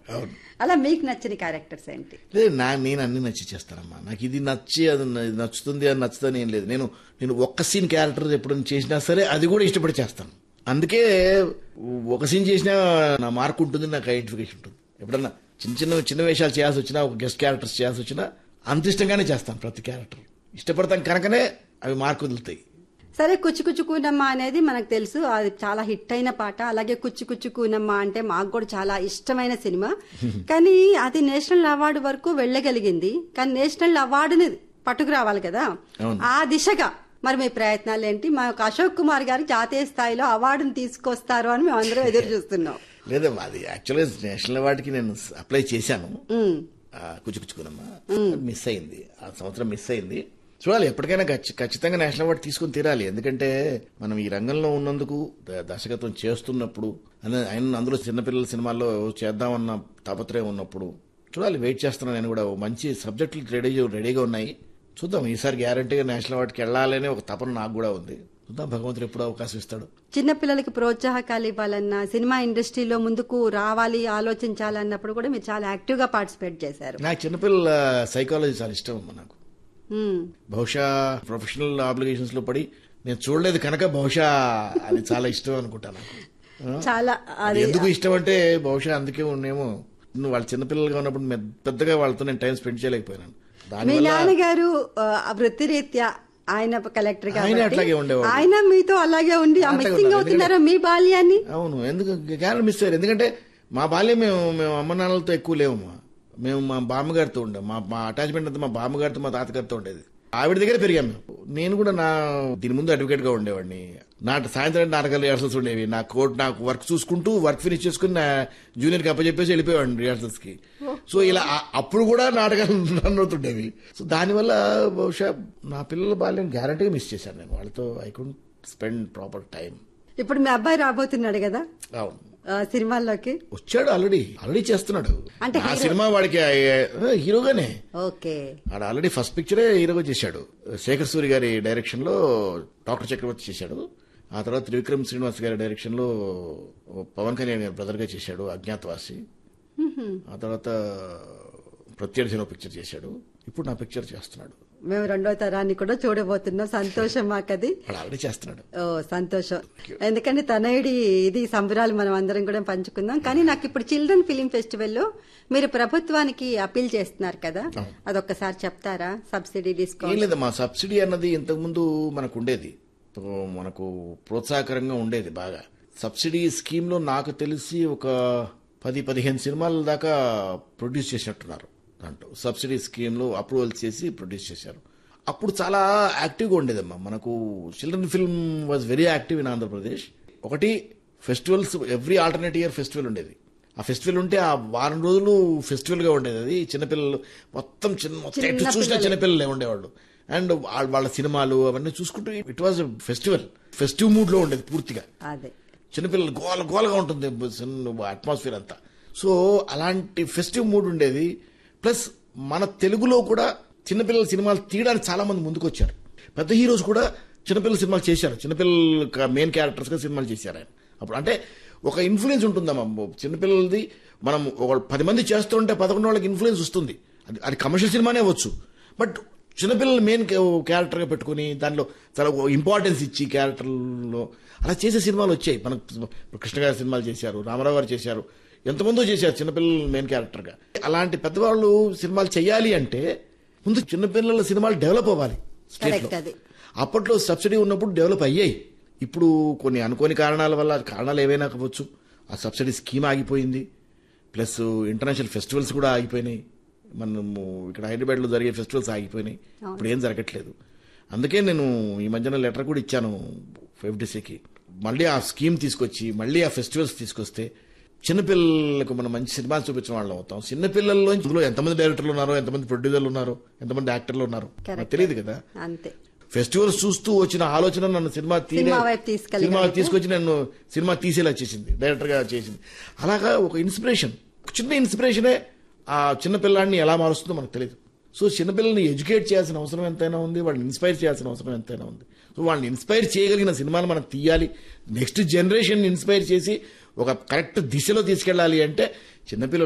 అవును అలా మీకు నచ్చిన క్యారెక్టర్స్ ఏంటి లేదు నా నేను అన్ని నచ్చి చేస్తానమ్మా నాకు ఇది నచ్చి అది న- ఇది నచ్చుతుంది అది నచ్చుతుంది ఏం లేదు నేను నేను ఒక్క సీన్ క్యారెక్టర్ ఎప్పుడైనా చేసినా సరే అది కూడా ఇష్టపడి చేస్తాను అందుకే ఒక సీన్ చేసినా నా మార్క్ ఉంటుంది నాకు ఐడెంటిఫికేషన్ ఉంటుంది ఎప్పుడన్నా చిన్న చిన్న చిన్న వేషాలు చేయాల్సి వచ్చినా ఒక గెస్ట్ క్యారెక్టర్స్ చేయాల్సి వచ్చినా అంత ఇష్టంగానే చేస్తాను ప్రతి క్యారెక్టర్ ఇష్టపడతాం కనుకనే అవి మార్కు వదులుతాయి సరే కుచ్చు కుచ్చు కూనమ్మ అనేది మనకు తెలుసు అది చాలా హిట్ అయిన పాట అలాగే కుచ్చు కుచ్చు కూనమ్మ అంటే మాకు కూడా చాలా ఇష్టమైన సినిమా కానీ అది నేషనల్ అవార్డు వరకు వెళ్ళగలిగింది కానీ నేషనల్ అవార్డుని పట్టుకురావాలి కదా అవును. ఆ దిశగా మరి మీ ప్రయత్నాలు ఏంటి మా యొక్క అశోక్ కుమార్ గారు జాతీయ స్థాయిలో అవార్డును తీసుకొస్తారు అని మేము అందరం ఎదురు చూస్తున్నాం లేదమ్మా అది యాక్చువల్గా నేషనల్ అవార్డుకి నేను అప్లై చేశాను ఉమ్. ఆ, కుచుకుచుకునమ్మా మిస్ అయింది ఆ సంవత్సరం మిస్ అయింది చూడాలి ఎప్పటికైనా ఖచ్చి- ఖచ్చితంగా నేషనల్ అవార్డు తీసుకుని తీరాలి ఎందుకంటే మనం ఈ రంగంలో ఉన్నందుకు ద- దర్శకత్వం చేస్తున్నప్పుడు అనే- ఆయన అందులో చిన్నపిల్లల సినిమాల్లో చేద్దామన్న తాపత్రయం ఉన్నప్పుడు చూడాలి వెయిట్ చేస్తున్నాను నేను కూడా ఓ మంచి సబ్జెక్టులు రెడీ రెడీగా ఉన్నాయి చూద్దాం ఈసారి గ్యారంటీగా నేషనల్ అవార్డుకి వెళ్ళాలనే ఒక తపన నాకు కూడా ఉంది చూద్దాం భగవంతుడు ఎప్పుడు అవకాశం ఇస్తాడు చిన్నపిల్లలకి ప్రోత్సాహకాలు ఇవ్వాలన్నా సినిమా ఇండస్ట్రీలో ముందుకు రావాలి ఆలోచించాలన్నప్పుడు కూడా మీరు చాలా యాక్టివ్ గా పార్టిసిపేట్ చేశారు నాకు చిన్నపిల్లల సైకాలజీ చాలా ఇష్టం అమ్మా నాకు ఉమ్. బహుశా ప్రొఫెషనల్ ఆబ్లిగేషన్స్ లో పడి నేను చూడలేదు కనుక బహుశా అది చాలా ఇష్టం అనుకుంటా నాకు ఆ? చాలా అది ఎందుకు ఇష్టం అంటే బహుశా అందుకే ఉండేమో నువ్వు వాళ్ళ చిన్నపిల్లలుగా ఉన్నప్పుడు మె- పెద్దగా వాళ్ళతో నేను టైం స్పెండ్ చేయలేకపోయినాను మీ దానివల్ల నాన్నగారు ఆ, వృత్తిరీత్యా ఆయన కలెక్టర్ ఆయన కాబట్టి అట్లాగే ఉండేవాడు. ఆయన మీతో అలాగే ఉండి ఆ అట్లాగే మిస్సింగ్ ఉన్నారు. అవుతున్నారా మీ బాల్యాన్ని అవును ఎందుకు క్యారెక్టర్ మిస్ అయ్యారు ఎందుకంటే మా బాల్యం మేము మేము అమ్మ నాన్నలతో ఎక్కువ లేవమ్మా మేము మా బామ్మగారితో ఉండే మా మా అటాచ్మెంట్ అంతా మా బామ్మగారితో మా తాతగారితో ఉండేది ఆవిడ దగ్గర పెరిగాం మేము నేను కూడా నా దీని ముందు అడ్వకేట్ గా ఉండేవాడిని నా సాయంత్రం నాటకాలు రిహార్సల్స్ ఉండేవి నా కోర్ట్ నాకు వర్క్ చూసుకుంటూ వర్క్ ఫినిష్ చేసుకుని నా జూనియర్ కి అప్పచెప్పేసి వెళ్ళిపోయేవాడిని రిహార్సల్స్ కి సో ఇలా ఆ- అప్పుడు కూడా నాటకాలు రన్ అవుతుండేవి సో దానివల్ల బహుశా నా పిల్లల బాల్యం గ్యారంటీగా మిస్ చేశాను నేను వాళ్ళతో I couldn't spend proper time ఇప్పుడు మీ అబ్బాయి రాబోతున్నాడు కదా అవును ఆ, సినిమాల్లోకి వచ్చాడు ఆల్రెడీ ఆల్రెడీ చేస్తున్నాడు అంటే ఆ సినిమా వాడికి ఆ, హీరోగానే ఓకే ఆడ ఆల్రెడీ ఫస్ట్ పిక్చరే హీరోగా చేశాడు శేఖర్ సూరి గారి డైరెక్షన్ లో డాక్టర్ చక్రవర్తి చేశాడు ఆ తర్వాత త్రివిక్రమ్ శ్రీనివాస్ గారి డైరెక్షన్ లో పవన్ కళ్యాణ్ గారి బ్రదర్ గా చేశాడు అజ్ఞాతవాసి ఆ తర్వాత ప్రత్యర్థిలో పిక్చర్ చేశాడు ఇప్పుడు నా పిక్చర్ చేస్తున్నాడు మేము రెండో తరాన్ని కూడా చూడబోతున్నాం సంతోషం మాకది వాడు ఆల్రెడీ చేస్తున్నాడు ఓ సంతోషం ఎందుకంటే తనయుడి ఇది సంబరాలు మనం అందరం కూడా పంచుకుందాం కానీ నాకు ఇప్పుడు చిల్డ్రన్ ఫిలిం ఫెస్టివల్లో మీరు ప్రభుత్వానికి అప్పీల్ చేస్తున్నారు కదా అదొక్కసారి చెప్తారా సబ్సిడీ ఏం డిస్కౌంట్ లేదమ్మా సబ్సిడీ అన్నది ఇంతకుముందు మనకు ఉండేది సో మనకు ప్రోత్సాహకరంగా ఉండేది బాగా సబ్సిడీ స్కీమ్ లో నాకు తెలిసి ఒక పది పదిహేను సినిమాల దాకా ప్రొడ్యూస్ చేసినట్టున్నారు దాంట్లో సబ్సిడీ స్కీమ్ లో అప్రూవల్ చేసి ప్రొడ్యూస్ చేశారు అప్పుడు చాలా యాక్టివ్గా ఉండేదమ్మా మనకు children film was very active in Andhra Pradesh ఒకటి festivals every alternate year festival ఉండేది ఆ ఫెస్టివల్ ఉంటే ఆ వారం రోజులు ఫెస్టివల్ గా ఉండేది అది చిన్నపిల్లలు మొత్తం చిన్న మొత్తం ఎటు చూసినా చిన్నపిల్లలే ఉండేవాళ్ళు అండ్ వాళ్ళ వాళ్ళ సినిమాలు అవన్నీ చూసుకుంటూ it was festival festive mood లో ఉండేది పూర్తిగా అదే చిన్నపిల్లలు గోల గోలగా ఉంటుంది అట్మాస్ఫియర్ అంతా సో అలాంటి ఫెస్టివ్ మూడ్ ఉండేది ప్లస్ మన తెలుగులో కూడా చిన్నపిల్లల సినిమాలు తీయడానికి చాలా మంది ముందుకు వచ్చారు పెద్ద హీరోస్ కూడా చిన్నపిల్లల సినిమాలు చేశారు చిన్నపిల్లల మెయిన్ క్యారెక్టర్స్ గా సినిమాలు చేశారు ఆయన అప్పుడు అంటే ఒక ఇన్ఫ్లుయెన్స్ ఉంటుందమ్మా చిన్నపిల్లలది మనం ఒక పది మంది చేస్తుంటే పదకొండు వాళ్ళకి ఇన్ఫ్లుయెన్స్ వస్తుంది అది అది కమర్షియల్ సినిమానే అవ్వచ్చు బట్ చిన్నపిల్లలు మెయిన్ క్యారెక్టర్ గా పెట్టుకుని దానిలో చాలా ఇంపార్టెన్స్ ఇచ్చి క్యారెక్టర్లో అలా చేసే సినిమాలు వచ్చాయి మనకు కృష్ణ గారి సినిమాలు చేశారు రామారావు గారు చేశారు ఎంతమందో చేశారు చిన్నపిల్లలు మెయిన్ క్యారెక్టర్ గా అలాంటి పెద్దవాళ్ళు సినిమాలు చేయాలి అంటే ముందు చిన్నపిల్లల సినిమాలు డెవలప్ అవ్వాలి స్టేట్ కరెక్ట్ అది అప్పట్లో సబ్సిడీ ఉన్నప్పుడు డెవలప్ అయ్యాయి ఇప్పుడు కొన్ని అనుకోని కారణాల వల్ల కారణాలు ఏవైనా కావచ్చు ఆ సబ్సిడీ స్కీమ్ ఆగిపోయింది ప్లస్ ఇంటర్నేషనల్ ఫెస్టివల్స్ కూడా ఆగిపోయినాయి మనము ఇక్కడ హైదరాబాద్ లో జరిగే ఫెస్టివల్స్ ఆగిపోయినాయి ఇప్పుడు ఏం జరగట్లేదు అందుకే నేను ఈ మధ్యన లెటర్ కూడా ఇచ్చాను ఎఫ్డిసికి మళ్ళీ ఆ స్కీమ్ తీసుకొచ్చి మళ్ళీ ఆ ఫెస్టివల్స్ తీసుకొస్తే చిన్నపిల్లలకు మనం మంచి సినిమాలు చూపించిన వాళ్ళం అవుతాం చిన్నపిల్లల్లో ఇందులో ఎంతమంది డైరెక్టర్లు ఉన్నారో ఎంతమంది ప్రొడ్యూసర్లు ఉన్నారో ఎంతమంది యాక్టర్లు ఉన్నారో నాకు తెలియదు కదా అంతే ఫెస్టివల్స్ చూస్తూ వచ్చిన ఆలోచన నన్ను సినిమా తీరే సినిమా వైపు తీసుకెళ్ళగలిగితే? సినిమా తీసుకొచ్చి నన్ను సినిమా తీసేలా చేసింది డైరెక్టర్ గా చేసింది అలాగా ఒక ఇన్స్పిరేషన్ ఒక చిన్న ఇన్స్పిరేషనే ఆ చిన్న పిల్లాడిని ఎలా మారుస్తుందో మనకు తెలియదు సో చిన్నపిల్లల్ని ఎడ్యుకేట్ చేయాల్సిన అవసరం ఎంతైనా ఉంది వాళ్ళని ఇన్స్పైర్ చేయాల్సిన అవసరం ఎంతైనా ఉంది సో వాళ్ళని ఇన్స్పైర్ చేయగలిగిన సినిమాలు మనం తీయాలి నెక్స్ట్ జనరేషన్ ఇన్స్పైర్ చేసి ఒక కరెక్ట్ దిశలో తీసుకెళ్ళాలి అంటే చిన్నపిల్లలు